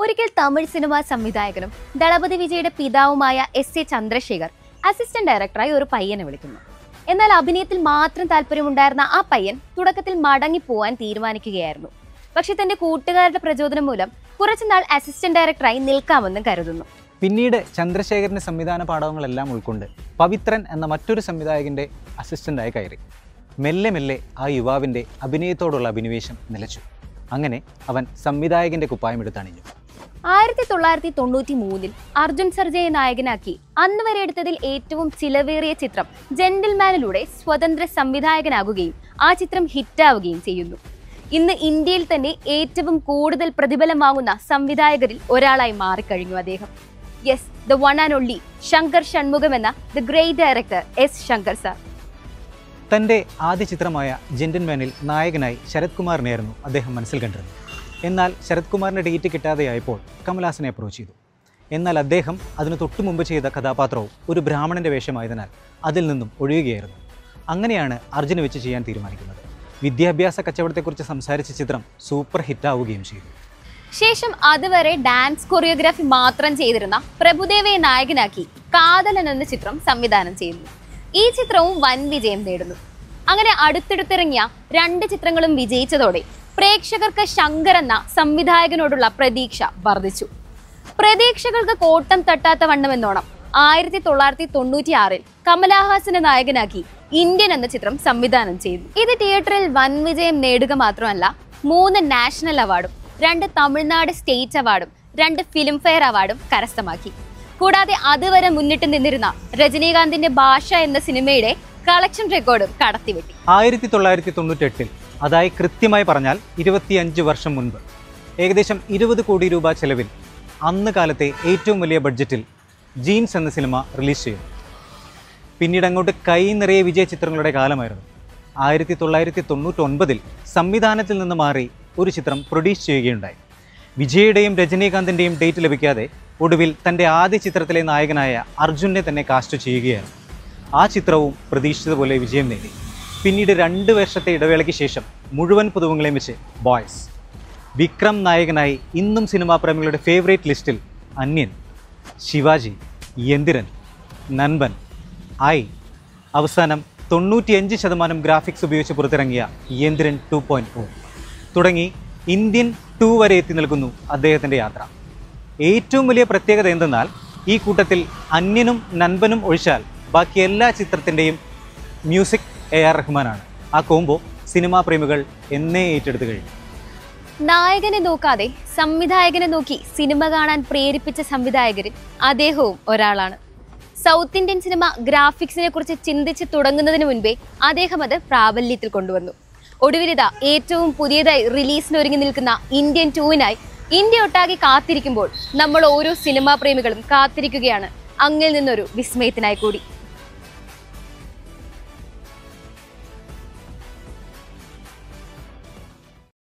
ഒരിക്കൽ തമിഴ് സിനിമാ സംവിധായകനും ദളപതി വിജയുടെ പിതാവുമായ എസ് എ ചന്ദ്രശേഖർ അസിസ്റ്റന്റ് ഡയറക്ടറായി ഒരു പയ്യനെ വിളിക്കുന്നു എന്നാൽ അഭിനയത്തിൽ മാത്രം താല്പര്യമുണ്ടായിരുന്ന ആ പയ്യൻ തുടക്കത്തിൽ മടങ്ങിപ്പോവാൻ തീരുമാനിക്കുകയായിരുന്നു പക്ഷെ തന്റെ കൂട്ടുകാരുടെ പ്രചോദനം മൂലം കുറച്ചുനാൾ അസിസ്റ്റന്റ് ഡയറക്ടറായി നിൽക്കാമെന്ന് കരുതുന്നു പിന്നീട് ചന്ദ്രശേഖരൻ്റെ സംവിധാന പാഠവങ്ങളെല്ലാം ഉൾക്കൊണ്ട് പവിത്രൻ എന്ന മറ്റൊരു സംവിധായകൻ്റെ അസിസ്റ്റൻ്റായി കയറി മെല്ലെ മെല്ലെ ആ യുവാവിൻ്റെ അഭിനയത്തോടുള്ള അഭിനിവേശം നിലച്ചു അങ്ങനെ അവൻ സംവിധായകൻ്റെ കുപ്പായം എടുത്തണിഞ്ഞു ആയിരത്തി തൊള്ളായിരത്തി തൊണ്ണൂറ്റി മൂന്നിൽ അർജുൻ സർജയെ നായകനാക്കി അന്ന് വരെ എടുത്തതിൽ ഏറ്റവും ചിലവേറിയ ചിത്രം ജെന്റിൽമാനിലൂടെ സ്വതന്ത്ര സംവിധായകനാകുകയും ആ ചിത്രം ഹിറ്റാവുകയും ചെയ്യുന്നു ഇന്ന് ഇന്ത്യയിൽ തന്നെ ഏറ്റവും കൂടുതൽ പ്രതിഫലം വാങ്ങുന്ന സംവിധായകരിൽ ഒരാളായി മാറിക്കഴിഞ്ഞു അദ്ദേഹം yes the one and only Shankar Shanmugham എന്ന the great director S Shankar sir തൻ്റെ ആദ്യ ചിത്രമായ ജെന്റിൽമാനിൽ നായകനായി ശരത് കുമാറിനെയായിരുന്നു അദ്ദേഹം മനസ്സിൽ കണ്ടിരുന്നത് എന്നാൽ ശരത് കുമാറിൻ്റെ ഡേറ്റ് കിട്ടാതെയായപ്പോൾ കമൽഹാസനെ അപ്രോച്ച് ചെയ്തു എന്നാൽ അദ്ദേഹം അതിന് തൊട്ടു മുമ്പ് ചെയ്ത കഥാപാത്രവും ഒരു ബ്രാഹ്മണൻ്റെ വേഷമായതിനാൽ അതിൽ നിന്നും ഒഴിയുകയായിരുന്നു അങ്ങനെയാണ് അർജുന വെച്ച് ചെയ്യാൻ തീരുമാനിക്കുന്നത് വിദ്യാഭ്യാസ കച്ചവടത്തെക്കുറിച്ച് സംസാരിച്ച ചിത്രം സൂപ്പർ ഹിറ്റാവുകയും ചെയ്തു ശേഷം അതുവരെ ഡാൻസ് കൊറിയോഗ്രാഫി മാത്രം ചെയ്തിരുന്ന പ്രഭുദേവയെ നായകനാക്കി കാതലൻ എന്ന ചിത്രം സംവിധാനം ചെയ്യുന്നു ഈ ചിത്രവും വൻ വിജയം നേടുന്നു അങ്ങനെ അടുത്തിടുത്തിറങ്ങിയ രണ്ട് ചിത്രങ്ങളും വിജയിച്ചതോടെ പ്രേക്ഷകർക്ക് ശങ്കർ എന്ന സംവിധായകനോടുള്ള പ്രതീക്ഷ വർദ്ധിച്ചു പ്രതീക്ഷകൾക്ക് കോട്ടം തട്ടാത്ത വണ്ണമെന്നോണം ആയിരത്തി തൊള്ളായിരത്തി തൊണ്ണൂറ്റി ആറിൽ കമലഹാസനെ നായകനാക്കി ഇന്ത്യൻ എന്ന ചിത്രം സംവിധാനം ചെയ്തു ഇത് തിയേറ്ററിൽ വൻ വിജയം നേടുക മാത്രമല്ല മൂന്ന് നാഷണൽ അവാർഡും രണ്ട് തമിഴ്നാട് സ്റ്റേറ്റ് അവാർഡും രണ്ട് ഫിലിം ഫെയർ അവാർഡും കരസ്ഥമാക്കി കൂടാതെ അതുവരെ മുന്നിട്ട് നിന്നിരുന്ന രജനീകാന്തിന്റെ ഭാഷ എന്ന സിനിമയുടെ കളക്ഷൻ റെക്കോർഡും കടത്തിവെട്ടി ആയിരത്തി തൊള്ളായിരത്തി തൊണ്ണൂറ്റെട്ടിൽ അതായി കൃത്യമായി പറഞ്ഞാൽ ഇരുപത്തിയഞ്ച് വർഷം മുൻപ് ഏകദേശം ഇരുപത് കോടി രൂപ ചെലവിൽ അന്ന് കാലത്തെ ഏറ്റവും വലിയ ബഡ്ജറ്റിൽ ജീൻസ് എന്ന സിനിമ റിലീസ് ചെയ്തു പിന്നീട് അങ്ങോട്ട് കൈ നിറയെ വിജയ ചിത്രങ്ങളുടെ കാലമായിരുന്നു ആയിരത്തി തൊള്ളായിരത്തി തൊണ്ണൂറ്റൊൻപതിൽ സംവിധാനത്തിൽ നിന്ന് മാറി ഒരു ചിത്രം പ്രൊഡ്യൂസ് ചെയ്യുകയുണ്ടായി വിജയുടെയും രജനീകാന്തിൻ്റെയും ഡേറ്റ് ലഭിക്കാതെ ഒടുവിൽ തൻ്റെ ആദ്യ ചിത്രത്തിലെ നായകനായ അർജുനെ തന്നെ കാസ്റ്റ് ചെയ്യുകയായിരുന്നു ആ ചിത്രവും പ്രതീക്ഷിച്ചതുപോലെ വിജയം നേടി പിന്നീട് രണ്ട് വർഷത്തെ ഇടവേളയ്ക്ക് ശേഷം മുഴുവൻ പുതുവങ്ങളെയും വെച്ച് ബോയ്സ് വിക്രം നായകനായി ഇന്നും സിനിമാ പ്രേമികളുടെ ഫേവറേറ്റ് ലിസ്റ്റിൽ അന്യൻ ശിവാജി യന്തിരൻ നൻപൻ ഐ അവസാനം തൊണ്ണൂറ്റിയഞ്ച് ശതമാനം ഗ്രാഫിക്സ് ഉപയോഗിച്ച് പുറത്തിറങ്ങിയ യന്തിരൻ ടു പോയിൻറ്റ് ഓ തുടങ്ങി ഇന്ത്യൻ ടു വരെ എത്തി നിൽക്കുന്നു അദ്ദേഹത്തിൻ്റെ യാത്ര ഏറ്റവും വലിയ പ്രത്യേകത എന്തെന്നാൽ ഈ കൂട്ടത്തിൽ അന്യനും നൻപനും ഒഴിച്ചാൽ ബാക്കി എല്ലാ ചിത്രത്തിൻ്റെയും മ്യൂസിക് എ ആർ റഹ്മാനാണ് ആ കോംബോ സിനിമാ പ്രേമികൾ എന്നേ ഏറ്റെടുത്ത് കഴിഞ്ഞു നായകനെ നോക്കാതെ സംവിധായകനെ നോക്കി സിനിമ കാണാൻ പ്രേരിപ്പിച്ച സംവിധായകരിൽ അദ്ദേഹവും ഒരാളാണ് സൗത്ത് ഇന്ത്യൻ സിനിമ ഗ്രാഫിക്സിനെ കുറിച്ച് ചിന്തിച്ച് തുടങ്ങുന്നതിന് മുൻപേ അദ്ദേഹം അത് പ്രാബല്യത്തിൽ കൊണ്ടുവന്നു ഒടുവിലിത ഏറ്റവും പുതിയതായി റിലീസിന് ഒരുങ്ങി നിൽക്കുന്ന ഇന്ത്യൻ ടൂവിനായി ഇന്ത്യ ഒട്ടാകെ കാത്തിരിക്കുമ്പോൾ നമ്മൾ ഓരോ സിനിമാ പ്രേമികളും കാത്തിരിക്കുകയാണ് അങ്ങിൽ നിന്നൊരു വിസ്മയത്തിനായി കൂടി